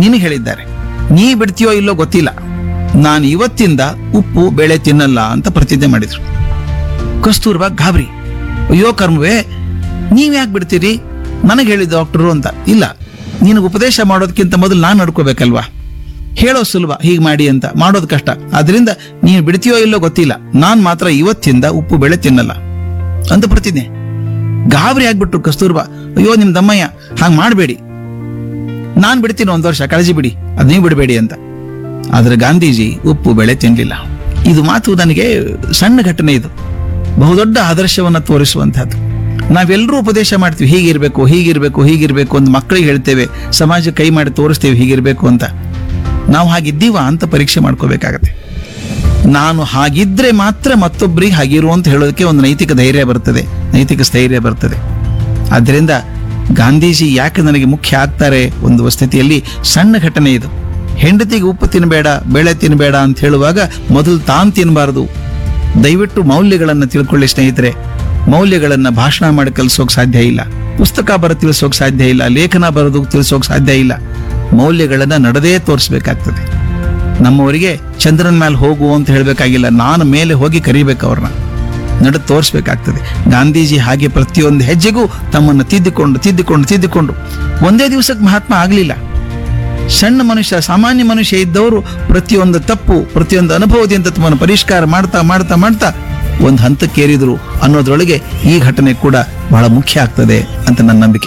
ನಿನಗೆ ಹೇಳಿದ್ದಾರೆ ನೀ ಬಿಡ್ತೀಯೋ ಇಲ್ಲೋ ಗೊತ್ತಿಲ್ಲ ನಾನು ಇವತ್ತಿಂದ ಉಪ್ಪು ಬೇಳೆ ತಿನ್ನಲ್ಲ ಅಂತ ಪ್ರತಿಜ್ಞೆ ಮಾಡಿದ್ರು ಕಸ್ತೂರ್ಬಾ ಗಾಬರಿ ಅಯ್ಯೋ ಕರ್ಮವೇ ನೀವ್ ಯಾಕೆ ಬಿಡ್ತೀರಿ ನನಗೆ ಹೇಳಿದ ಡಾಕ್ಟರು ಅಂತ ಇಲ್ಲ ನಿನಗೆ ಉಪದೇಶ ಮಾಡೋದಕ್ಕಿಂತ ಮೊದಲು ನಾನು ನಡ್ಕೋಬೇಕಲ್ವಾ ಹೇಳೋ ಸುಲಭ ಹೀಗೆ ಮಾಡಿ ಅಂತ ಮಾಡೋದು ಕಷ್ಟ ಆದ್ರಿಂದ ನೀನು ಬಿಡ್ತೀಯೋ ಇಲ್ಲೋ ಗೊತ್ತಿಲ್ಲ ನಾನ್ ಮಾತ್ರ ಇವತ್ತಿಂದ ಉಪ್ಪು ಬೇಳೆ ತಿನ್ನಲ್ಲ ಅಂತ ಪ್ರತಿಜ್ಞೆ ಗಾಬರಿ ಆಗ್ಬಿಟ್ರು ಕಸ್ತೂರ್ಬಾ ಅಯ್ಯೋ ನಿಮ್ ದಮ್ಮಯ್ಯ ಹಾಗೆ ಮಾಡಬೇಡಿ ನಾನ್ ಬಿಡ್ತೀನಿ ಒಂದ್ ವರ್ಷ ಕಾಳಜಿ ಬಿಡಿ ಅದ್ ನೀವು ಬಿಡಬೇಡಿ ಅಂತ ಆದ್ರೆ ಗಾಂಧೀಜಿ ಉಪ್ಪು ಬೆಳೆ ತಿನ್ಲಿಲ್ಲ ಇದು ಮಾತು ನನಗೆ ಸಣ್ಣ ಘಟನೆ ಇದು ಬಹುದೊಡ್ಡ ಆದರ್ಶವನ್ನ ತೋರಿಸುವಂತಹದ್ದು ನಾವೆಲ್ಲರೂ ಉಪದೇಶ ಮಾಡ್ತೀವಿ ಹೀಗಿರ್ಬೇಕು ಹೀಗಿರ್ಬೇಕು ಹೀಗಿರ್ಬೇಕು ಅಂತ ಮಕ್ಕಳಿಗೆ ಹೇಳ್ತೇವೆ ಸಮಾಜ ಕೈ ಮಾಡಿ ತೋರಿಸ್ತೇವೆ ಹೀಗಿರ್ಬೇಕು ಅಂತ ನಾವು ಹಾಗಿದ್ದೀವ ಅಂತ ಪರೀಕ್ಷೆ ಮಾಡ್ಕೋಬೇಕಾಗತ್ತೆ ನಾನು ಹಾಗಿದ್ರೆ ಮಾತ್ರ ಮತ್ತೊಬ್ಬರಿಗೆ ಹಾಗಿರು ಅಂತ ಹೇಳೋದಕ್ಕೆ ಒಂದು ನೈತಿಕ ಧೈರ್ಯ ಬರ್ತದೆ ನೈತಿಕ ಸ್ಥೈರ್ಯ ಬರ್ತದೆ ಆದ್ದರಿಂದ ಗಾಂಧೀಜಿ ಯಾಕೆ ನನಗೆ ಮುಖ್ಯ ಆಗ್ತಾರೆ ಒಂದು ಸ್ಥಿತಿಯಲ್ಲಿ ಸಣ್ಣ ಘಟನೆ ಇದು ಹೆಂಡತಿಗೆ ಉಪ್ಪು ತಿನ್ನಬೇಡ ಬೇಳೆ ತಿನ್ನಬೇಡ ಅಂತ ಹೇಳುವಾಗ ಮೊದಲು ತಾನು ತಿನ್ನಬಾರದು ದಯವಿಟ್ಟು ಮೌಲ್ಯಗಳನ್ನು ತಿಳ್ಕೊಳ್ಳಿ ಸ್ನೇಹಿತರೆ ಮೌಲ್ಯಗಳನ್ನು ಭಾಷಣ ಮಾಡಿ ಕಲಿಸೋಕೆ ಸಾಧ್ಯ ಇಲ್ಲ ಪುಸ್ತಕ ಬರ ತಿಳಿಸೋಕೆ ಸಾಧ್ಯ ಇಲ್ಲ ಲೇಖನ ಬರೆದು ತಿಳಿಸೋಕೆ ಸಾಧ್ಯ ಇಲ್ಲ ಮೌಲ್ಯಗಳನ್ನು ನಡೆದೇ ತೋರಿಸ್ಬೇಕಾಗ್ತದೆ ನಮ್ಮವರಿಗೆ ಚಂದ್ರನ ಮೇಲೆ ಹೋಗು ಅಂತ ಹೇಳಬೇಕಾಗಿಲ್ಲ ನಾನು ಮೇಲೆ ಹೋಗಿ ಕರಿಬೇಕು ಅವ್ರನ್ನ ನಡೆದು ತೋರಿಸ್ಬೇಕಾಗ್ತದೆ ಗಾಂಧೀಜಿ ಹಾಗೆ ಪ್ರತಿಯೊಂದು ಹೆಜ್ಜೆಗೂ ತಮ್ಮನ್ನು ತಿದ್ದಿಕೊಂಡು ತಿದ್ದಿಕೊಂಡು ತಿದ್ದಿಕೊಂಡು ಒಂದೇ ದಿವಸಕ್ಕೆ ಮಹಾತ್ಮ ಆಗಲಿಲ್ಲ ಸಣ್ಣ ಮನುಷ್ಯ ಸಾಮಾನ್ಯ ಮನುಷ್ಯ ಇದ್ದವರು ಪ್ರತಿಯೊಂದು ತಪ್ಪು ಪ್ರತಿಯೊಂದು ಅನುಭವದಿಂದ ತಮ್ಮನ್ನು ಪರಿಷ್ಕಾರ ಮಾಡ್ತಾ ಮಾಡ್ತಾ ಮಾಡ್ತಾ ಒಂದು ಹಂತಕ್ಕೇರಿದ್ರು ಅನ್ನೋದ್ರೊಳಗೆ ಈ ಘಟನೆ ಕೂಡ ಬಹಳ ಮುಖ್ಯ ಆಗ್ತದೆ ಅಂತ ನನ್ನ ನಂಬಿಕೆ